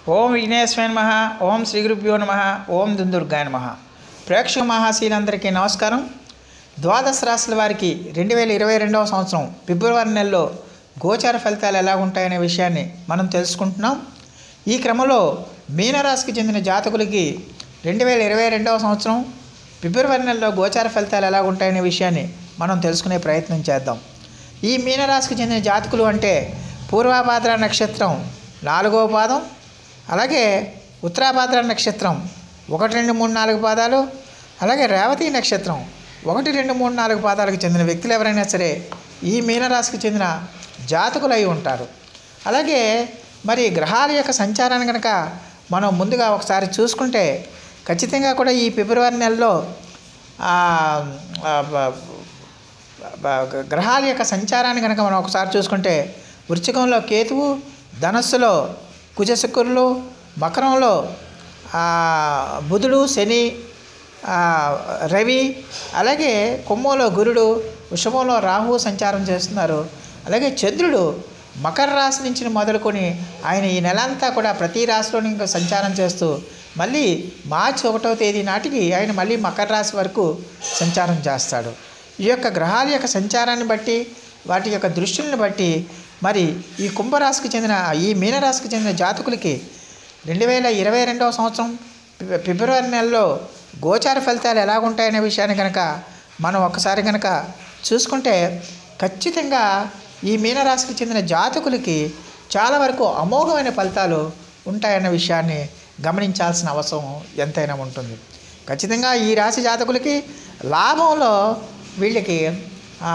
ఓం విఘ్నేశ్వర నమ ఓం శ్రీ గురుభ్యో నమ ఓం దుందుర్గాయ నమ ప్రేక్షక మహాశీలందరికీ నమస్కారం ద్వాదశ రాశుల వారికి రెండు వేల ఇరవై రెండవ సంవత్సరం ఫిబ్రవరి నెలలో గోచార ఫలితాలు ఎలా ఉంటాయనే విషయాన్ని మనం తెలుసుకుంటున్నాం ఈ క్రమంలో మీనరాశికి చెందిన జాతకులకి రెండు వేల ఇరవై రెండవ సంవత్సరం ఫిబ్రవరి నెలలో గోచార ఫలితాలు ఎలా ఉంటాయనే విషయాన్ని మనం తెలుసుకునే ప్రయత్నం చేద్దాం ఈ మీనరాశికి చెందిన జాతకులు అంటే పూర్వాభాద్ర నక్షత్రం నాలుగవ పాదం అలాగే ఉత్తరాభాద్ర నక్షత్రం ఒకటి రెండు మూడు నాలుగు పాదాలు అలాగే రేవతి నక్షత్రం ఒకటి రెండు మూడు నాలుగు పాదాలకు చెందిన వ్యక్తులు ఎవరైనా సరే ఈ మీనరాశికి చెందిన జాతకులు అయి ఉంటారు అలాగే మరి గ్రహాల యొక్క సంచారాన్ని కనుక మనం ముందుగా ఒకసారి చూసుకుంటే ఖచ్చితంగా కూడా ఈ ఫిబ్రవరి నెలలో ఆ, ఆ, బ- బ- గ్రహాల యొక్క సంచారాన్ని కనుక మనం ఒకసారి చూసుకుంటే వృశ్చికంలో కేతువు ధనస్సులో కుజశుక్రులు మకరంలో ఆ, బుధుడు శని ఆ, రవి అలాగే కుంభంలో గురుడు వృషభంలో రాహువు సంచారం చేస్తున్నారు అలాగే చంద్రుడు మకర రాశి నుంచి మొదలుకొని ఆయన ఈ నెలంతా కూడా ప్రతి రాశిలోని ఇంకా సంచారం చేస్తూ మళ్ళీ మార్చి ఒకటవ తేదీ నాటికి ఆయన మళ్ళీ మకర రాశి వరకు సంచారం చేస్తాడు ఈ యొక్క గ్రహాల యొక్క సంచారాన్ని బట్టి వాటి యొక్క దృష్టిని బట్టి మరి ఈ కుంభరాశికి చెందిన ఈ మీనరాశికి చెందిన జాతకులకి రెండు వేల ఇరవై రెండవ సంవత్సరం ఫిబ్- ఫిబ్రవరి నెలలో గోచార ఫలితాలు ఎలాగుంటాయనే విషయాన్ని కనుక మనం ఒకసారి కనుక చూసుకుంటే ఖచ్చితంగా ఈ మీనరాశికి చెందిన జాతకులకి చాలా వరకు అమోఘమైన ఫలితాలు ఉంటాయన్న విషయాన్ని గమనించాల్సిన అవసరం ఎంతైనా ఉంటుంది ఖచ్చితంగా ఈ రాశి జాతకులకి లాభంలో వీళ్ళకి ఆ,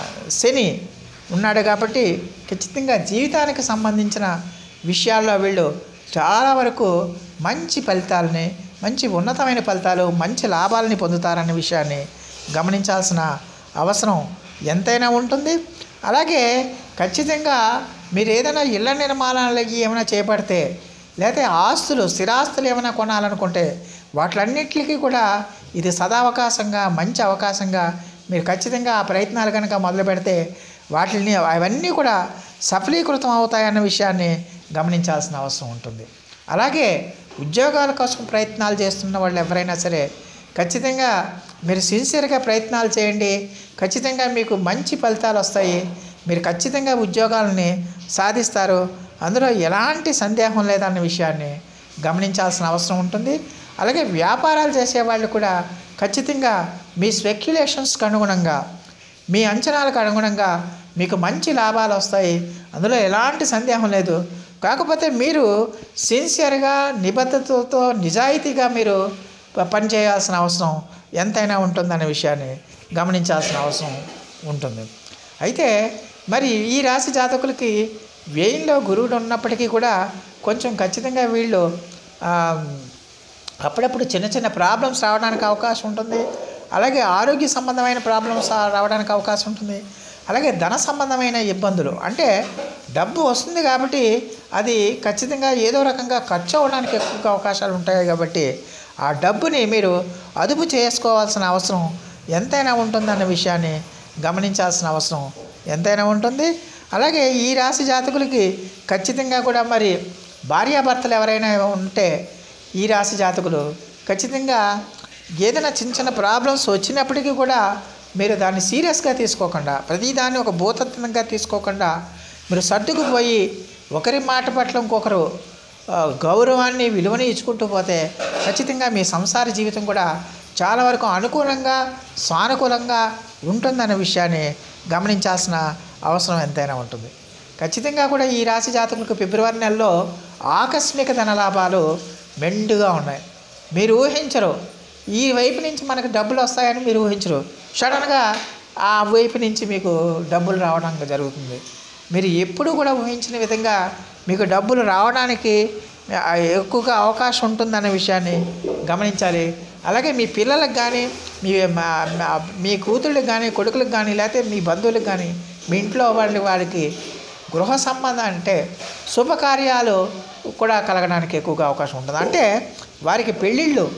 శని ఉన్నాడు కాబట్టి ఖచ్చితంగా జీవితానికి సంబంధించిన విషయాల్లో వీళ్ళు చాలా వరకు మంచి ఫలితాలని మంచి ఉన్నతమైన ఫలితాలు మంచి లాభాలని పొందుతారన్న విషయాన్ని గమనించాల్సిన అవసరం ఎంతైనా ఉంటుంది అలాగే ఖచ్చితంగా మీరు ఏదైనా ఇళ్ల నిర్మాణాలకి ఏమైనా చేపడితే లేకపోతే ఆస్తులు స్థిరాస్తులు ఏమైనా కొనాలనుకుంటే వాటిలన్నిటికీ కూడా ఇది సదావకాశంగా మంచి అవకాశంగా మీరు ఖచ్చితంగా ఆ ప్రయత్నాలు కనుక మొదలు పెడితే వాటిని అవన్నీ కూడా సఫలీకృతం అవుతాయన్న విషయాన్ని గమనించాల్సిన అవసరం ఉంటుంది అలాగే ఉద్యోగాల కోసం ప్రయత్నాలు చేస్తున్న వాళ్ళు ఎవరైనా సరే ఖచ్చితంగా మీరు సిన్సియర్గా ప్రయత్నాలు చేయండి ఖచ్చితంగా మీకు మంచి ఫలితాలు వస్తాయి మీరు ఖచ్చితంగా ఉద్యోగాలని సాధిస్తారు అందులో ఎలాంటి సందేహం లేదన్న విషయాన్ని గమనించాల్సిన అవసరం ఉంటుంది అలాగే వ్యాపారాలు చేసేవాళ్ళు కూడా ఖచ్చితంగా మీ స్పెక్యులేషన్స్కి అనుగుణంగా మీ అంచనాలకు అనుగుణంగా మీకు మంచి లాభాలు వస్తాయి అందులో ఎలాంటి సందేహం లేదు కాకపోతే మీరు సిన్సియర్గా నిబద్ధతతో నిజాయితీగా మీరు ప- పనిచేయాల్సిన అవసరం ఎంతైనా ఉంటుందనే విషయాన్ని గమనించాల్సిన అవసరం ఉంటుంది అయితే మరి ఈ రాశి జాతకులకి వ్యయంలో గురువుడు ఉన్నప్పటికీ కూడా కొంచెం ఖచ్చితంగా వీళ్ళు ఆ, అప్పుడప్పుడు చిన్న చిన్న ప్రాబ్లమ్స్ రావడానికి అవకాశం ఉంటుంది అలాగే ఆరోగ్య సంబంధమైన ప్రాబ్లమ్స్ రావడానికి అవకాశం ఉంటుంది అలాగే ధన సంబంధమైన ఇబ్బందులు అంటే డబ్బు వస్తుంది కాబట్టి అది ఖచ్చితంగా ఏదో రకంగా ఖర్చు అవ్వడానికి ఎక్కువగా అవకాశాలు ఉంటాయి కాబట్టి ఆ డబ్బుని మీరు అదుపు చేసుకోవాల్సిన అవసరం ఎంతైనా ఉంటుందన్న విషయాన్ని గమనించాల్సిన అవసరం ఎంతైనా ఉంటుంది అలాగే ఈ రాశి జాతకులకి ఖచ్చితంగా కూడా మరి భార్యాభర్తలు ఎవరైనా ఉంటే ఈ రాశి జాతకులు ఖచ్చితంగా ఏదైనా చిన్న చిన్న ప్రాబ్లమ్స్ వచ్చినప్పటికీ కూడా మీరు దాన్ని సీరియస్గా తీసుకోకుండా ప్రతిదాన్ని ఒక భూతత్వంగా తీసుకోకుండా మీరు సర్దుకుపోయి ఒకరి మాట పట్ల ఇంకొకరు ఆ, గౌరవాన్ని విలువని ఇచ్చుకుంటూ పోతే ఖచ్చితంగా మీ సంసార జీవితం కూడా చాలా వరకు అనుకూలంగా సానుకూలంగా ఉంటుందన్న విషయాన్ని గమనించాల్సిన అవసరం ఎంతైనా ఉంటుంది ఖచ్చితంగా కూడా ఈ రాశి జాతకులకు ఫిబ్రవరి నెలలో ఆకస్మిక ధన లాభాలు మెండుగా ఉన్నాయి మీరు ఊహించరు ఈ వైపు నుంచి మనకు డబ్బులు వస్తాయని మీరు ఊహించరు సడన్గా ఆ వైపు నుంచి మీకు డబ్బులు రావడం జరుగుతుంది మీరు ఎప్పుడు కూడా ఊహించిన విధంగా మీకు డబ్బులు రావడానికి ఆ, ఎక్కువగా అవకాశం ఉంటుందనే విషయాన్ని గమనించాలి అలాగే మీ పిల్లలకు కానీ మీ మా- మా- మీ కూతుళ్ళకి కానీ కొడుకులకు కానీ లేకపోతే మీ బంధువులకు కానీ మీ ఇంట్లో వాళ్ళ వారికి గృహ సంబంధం అంటే శుభకార్యాలు కూడా కలగడానికి ఎక్కువగా అవకాశం ఉంటుంది అంటే వారికి పెళ్ళిళ్ళు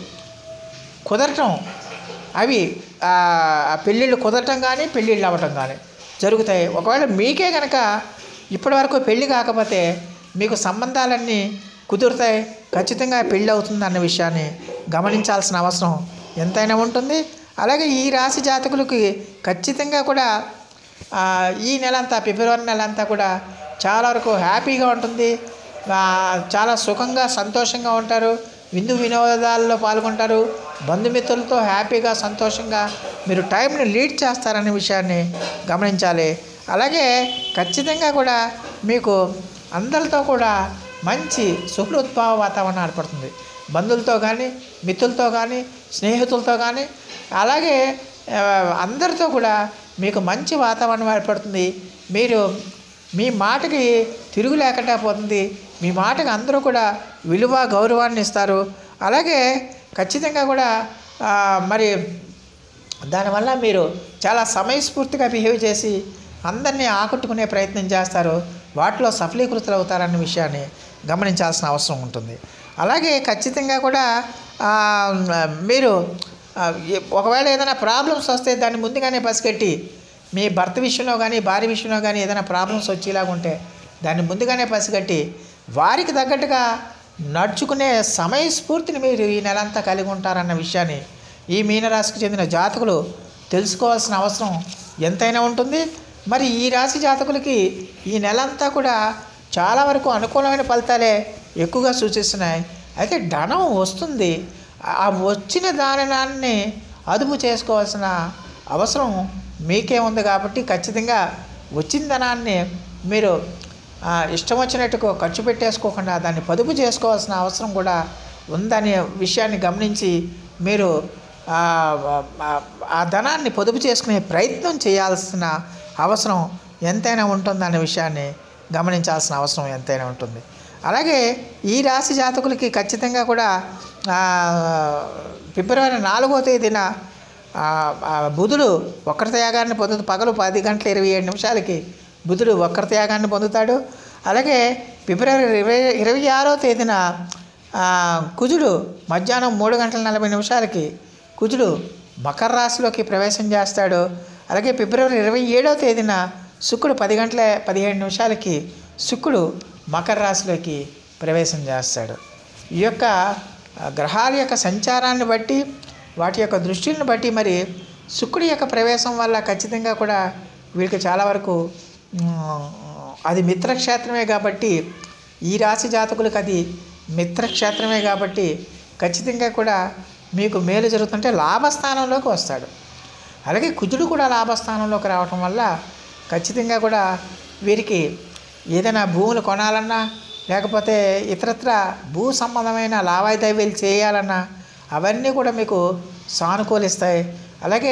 కుదరటం అవి ఆ ఆ పెళ్ళిళ్ళు కుదరటం కానీ పెళ్ళిళ్ళు అవ్వటం కానీ జరుగుతాయి ఒకవేళ మీకే కనుక ఇప్పటివరకు పెళ్ళి కాకపోతే మీకు సంబంధాలన్నీ కుదురుతాయి ఖచ్చితంగా పెళ్ళి అవుతుంది అన్న విషయాన్ని గమనించాల్సిన అవసరం ఎంతైనా ఉంటుంది అలాగే ఈ రాశి జాతకులకి ఖచ్చితంగా కూడా ఆ, ఈ నెల అంతా ఫిబ్రవరి నెల అంతా కూడా చాలా వరకు హ్యాపీగా ఉంటుంది ఆ, చాలా సుఖంగా సంతోషంగా ఉంటారు విందు వినోదాల్లో పాల్గొంటారు బంధుమిత్రులతో హ్యాపీగా సంతోషంగా మీరు టైంని లీడ్ చేస్తారనే విషయాన్ని గమనించాలి అలాగే ఖచ్చితంగా కూడా మీకు అందరితో కూడా మంచి సుహృద్భావ వాతావరణం ఏర్పడుతుంది బంధువులతో కానీ మిత్రులతో కానీ స్నేహితులతో కానీ అలాగే ఆ, అందరితో కూడా మీకు మంచి వాతావరణం ఏర్పడుతుంది మీరు మీ మాటకి తిరుగు లేకుండా పోతుంది మీ మాటకి అందరూ కూడా విలువ గౌరవాన్ని ఇస్తారు అలాగే ఖచ్చితంగా కూడా ఆ, మరి దానివల్ల మీరు చాలా సమయస్ఫూర్తిగా బిహేవ్ చేసి అందరినీ ఆకట్టుకునే ప్రయత్నం చేస్తారు వాటిలో సఫలీకృతులు అవుతారన్న విషయాన్ని గమనించాల్సిన అవసరం ఉంటుంది అలాగే ఖచ్చితంగా కూడా ఆ, మీరు ఆ, ఏ- ఒకవేళ ఏదైనా ప్రాబ్లమ్స్ వస్తే దాన్ని ముందుగానే పసిగట్టి మీ భర్త విషయంలో కానీ భార్య విషయంలో కానీ ఏదైనా ప్రాబ్లమ్స్ వచ్చేలాగా ఉంటే దాన్ని ముందుగానే పసిగట్టి వారికి తగ్గట్టుగా నడుచుకునే సమయస్ఫూర్తిని మీరు ఈ నెలంతా కలిగి ఉంటారన్న విషయాన్ని ఈ మీనరాశికి చెందిన జాతకులు తెలుసుకోవాల్సిన అవసరం ఎంతైనా ఉంటుంది మరి ఈ రాశి జాతకులకి ఈ నెలంతా కూడా చాలా వరకు అనుకూలమైన ఫలితాలే ఎక్కువగా సూచిస్తున్నాయి అయితే ధనం వస్తుంది ఆ వచ్చిన దానిని అదుపు చేసుకోవాల్సిన అవసరం మీకే ఉంది కాబట్టి ఖచ్చితంగా వచ్చిన ధనాన్ని మీరు ఆ, ఇష్టం వచ్చినట్టుగా ఖర్చు పెట్టేసుకోకుండా దాన్ని పొదుపు చేసుకోవాల్సిన అవసరం కూడా ఉందనే విషయాన్ని గమనించి మీరు ఆ, ఆ, ఆ ధనాన్ని పొదుపు చేసుకునే ప్రయత్నం చేయాల్సిన అవసరం ఎంతైనా ఉంటుందనే విషయాన్ని గమనించాల్సిన అవసరం ఎంతైనా ఉంటుంది అలాగే ఈ రాశి జాతకులకి ఖచ్చితంగా కూడా ఆ, ఫిబ్రవరి నాలుగో తేదీన ఆ, ఆ బుధుడు వక్ర త్యాగాన్ని పొందుతూ పగలు పది గంటల ఇరవై ఏడు నిమిషాలకి బుధుడు వక్ర త్యాగాన్ని పొందుతాడు అలాగే ఫిబ్రవరి ఇరవై ఇరవై ఆరో తేదీన ఆ, కుజుడు మధ్యాహ్నం మూడు గంటల నలభై నిమిషాలకి కుజుడు మకర రాశిలోకి ప్రవేశం చేస్తాడు అలాగే ఫిబ్రవరి ఇరవై ఏడవ తేదీన శుక్రుడు పది గంటల పదిహేడు నిమిషాలకి శుక్రుడు మకర రాశిలోకి ప్రవేశం చేస్తాడు ఈ యొక్క ఆ, గ్రహాల యొక్క సంచారాన్ని బట్టి వాటి యొక్క దృష్టిని బట్టి మరి శుక్రుడి యొక్క ప్రవేశం వల్ల ఖచ్చితంగా కూడా వీళ్ళకి చాలా వరకు మ్, అది మిత్రక్షేత్రమే కాబట్టి ఈ రాశి జాతకులకు అది మిత్రక్షేత్రమే కాబట్టి ఖచ్చితంగా కూడా మీకు మేలు జరుగుతుంటే లాభస్థానంలోకి వస్తాడు అలాగే కుజుడు కూడా లాభస్థానంలోకి రావటం వల్ల ఖచ్చితంగా కూడా వీరికి ఏదైనా భూములు కొనాలన్నా లేకపోతే ఇతరత్ర భూ సంబంధమైన లావాదేవీలు చేయాలన్నా అవన్నీ కూడా మీకు సానుకూలిస్తాయి అలాగే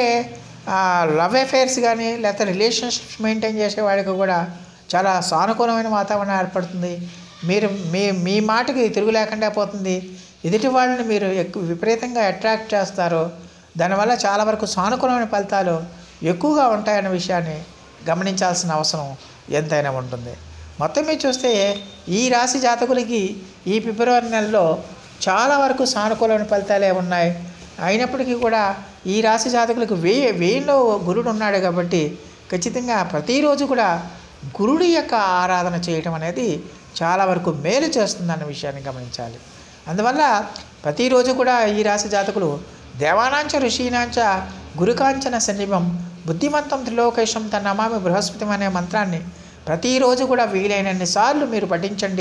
లవ్ అఫైర్స్ కానీ లేకపోతే రిలేషన్షిప్స్ మెయింటైన్ చేసేవాడికి కూడా చాలా సానుకూలమైన వాతావరణం ఏర్పడుతుంది మీరు మీ మీ మాటకి తిరుగు లేకుండా పోతుంది ఎదుటి వాళ్ళని మీరు ఎక్కువ విపరీతంగా అట్రాక్ట్ చేస్తారు దానివల్ల చాలా వరకు సానుకూలమైన ఫలితాలు ఎక్కువగా ఉంటాయన్న విషయాన్ని గమనించాల్సిన అవసరం ఎంతైనా ఉంటుంది మొత్తం మీద చూస్తే ఈ రాశి జాతకులకి ఈ ఫిబ్రవరి నెలలో చాలా వరకు సానుకూలమైన ఫలితాలే ఉన్నాయి అయినప్పటికీ కూడా ఈ రాశి జాతకులకు వెయ్యి వెయ్యిలో గురుడు ఉన్నాడు కాబట్టి ఖచ్చితంగా ప్రతిరోజు కూడా గురుడి యొక్క ఆరాధన చేయటం అనేది చాలా వరకు మేలు చేస్తుందన్న విషయాన్ని గమనించాలి అందువల్ల ప్రతిరోజు కూడా ఈ రాశి జాతకులు దేవానాంచ ఋషీనాంచ గురుకాంచన సన్నిభం బుద్ధిమంతం త్రిలోకేశం తన నమామి బృహస్పతి అనే మంత్రాన్ని ప్రతిరోజు కూడా వీలైనన్ని సార్లు మీరు పఠించండి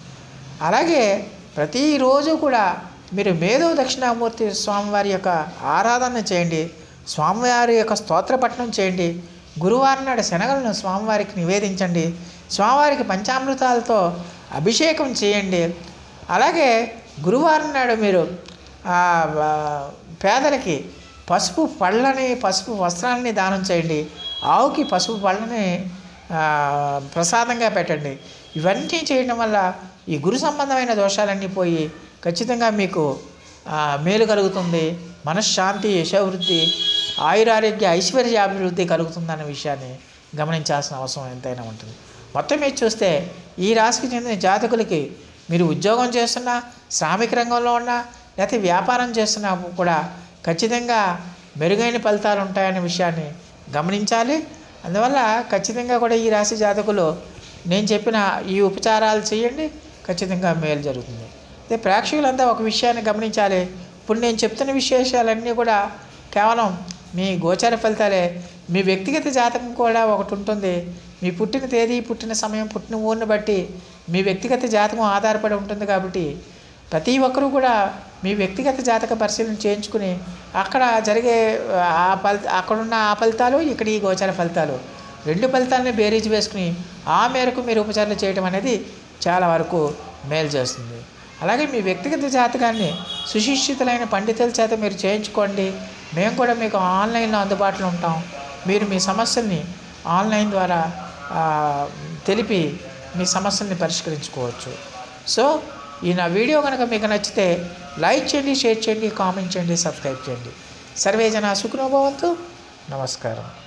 అలాగే ప్రతిరోజు కూడా మీరు మేధో దక్షిణామూర్తి స్వామివారి యొక్క ఆరాధన చేయండి స్వామివారి యొక్క స్తోత్రపఠనం చేయండి గురువారం నాడు శనగలను స్వామివారికి నివేదించండి స్వామివారికి పంచామృతాలతో అభిషేకం చేయండి అలాగే గురువారం నాడు మీరు ఆ, ఆ, పేదలకి పసుపు పళ్ళని పసుపు వస్త్రాలని దానం చేయండి ఆవుకి పసుపు పళ్ళని ఆ, ప్రసాదంగా పెట్టండి ఇవన్నీ చేయడం వల్ల ఈ గురు సంబంధమైన దోషాలన్నీ పోయి ఖచ్చితంగా మీకు ఆ, మేలు కలుగుతుంది మనశ్శాంతి యశోవృద్ధి ఆయురారోగ్య ఐశ్వర్య అభివృద్ధి కలుగుతుందన్న విషయాన్ని గమనించాల్సిన అవసరం ఎంతైనా ఉంటుంది మొత్తం మీద చూస్తే ఈ రాశికి చెందిన జాతకులకి మీరు ఉద్యోగం చేస్తున్నా శ్రామిక రంగంలో ఉన్నా లేకపోతే వ్యాపారం చేస్తున్నా కూడా ఖచ్చితంగా మెరుగైన ఫలితాలు ఉంటాయనే విషయాన్ని గమనించాలి అందువల్ల ఖచ్చితంగా కూడా ఈ రాశి జాతకులు నేను చెప్పిన ఈ ఉపచారాలు చేయండి ఖచ్చితంగా మేలు జరుగుతుంది అయితే ప్రేక్షకులంతా ఒక విషయాన్ని గమనించాలి ఇప్పుడు నేను చెప్తున్న విశేషాలన్నీ కూడా కేవలం మీ గోచార ఫలితాలే మీ వ్యక్తిగత జాతకం కూడా ఒకటి ఉంటుంది మీ పుట్టిన తేదీ పుట్టిన సమయం పుట్టిన ఊరిని బట్టి మీ వ్యక్తిగత జాతకం ఆధారపడి ఉంటుంది కాబట్టి ప్రతి ఒక్కరూ కూడా మీ వ్యక్తిగత జాతక పరిశీలన చేయించుకుని అక్కడ జరిగే ఆ ఫలి అక్కడున్న ఆ ఫలితాలు ఇక్కడ ఈ గోచర ఫలితాలు రెండు ఫలితాలని బేరీజ్ వేసుకుని ఆ మేరకు మీరు ఉపచారాలు చేయడం అనేది చాలా వరకు మేలు చేస్తుంది అలాగే మీ వ్యక్తిగత జాతకాన్ని సుశిక్షితులైన పండితుల చేత మీరు చేయించుకోండి మేము కూడా మీకు ఆన్లైన్లో అందుబాటులో ఉంటాం మీరు మీ సమస్యల్ని ఆన్లైన్ ద్వారా ఆ, తెలిపి మీ సమస్యల్ని పరిష్కరించుకోవచ్చు సో ఈ నా వీడియో కనుక మీకు నచ్చితే లైక్ చేయండి షేర్ చేయండి కామెంట్ చేయండి సబ్స్క్రైబ్ చేయండి సర్వే జన సుఖనోభవంతు నమస్కారం